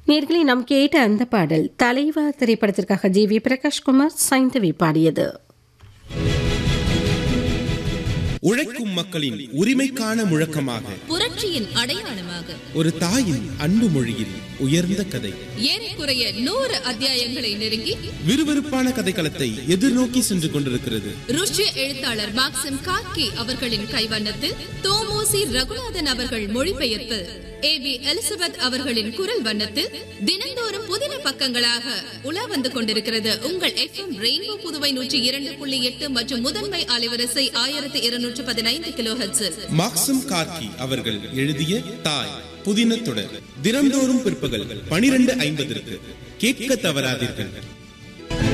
நேர்களை நாம் கேட்ட அந்த பாடல் தலைவா திரைப்படத்திற்காக ஜி வி பிரகாஷ்குமார் சைந்தவி பாடியது உழைக்கும் மக்களின் உரிமைக்கான முழக்கமாக புரட்சியின் அடையாளமாக ஒரு தாயின் அன்பு மொழியில் உயர்ந்த கதை ஏறக்குறைய நூறு அத்தியாயங்களை நெருங்கி விறுவிறுப்பான கதைக்களத்தை எதிர்நோக்கி சென்று கொண்டிருக்கிறது ருஷ்ய எழுத்தாளர் மாக்சிம் கார்கி அவர்களின் கைவண்ணத்தில் தோமோசி ரகுநாதன் அவர்கள் மொழிபெயர்ப்பு ஏ பி எலிசபெத் அவர்களின் குரல் வண்ணத்தில் தினந்தோறும் புதின பக்கங்களாக உலா வந்து கொண்டிருக்கிறது உங்கள் எஃப் எம் ரெயின்போ புதுவை நூற்றி இரண்டு புள்ளி எட்டு மற்றும் முதன்மை அலைவரிசை ஆயிரத்தி இருநூற்று பதினைந்து கிலோ மாக்சம் கார்கி அவர்கள் எழுதிய தாய் புதின தொடர் தினந்தோறும் பிற்பகல் பனிரெண்டு ஐம்பதற்கு கேட்க தவறாதீர்கள்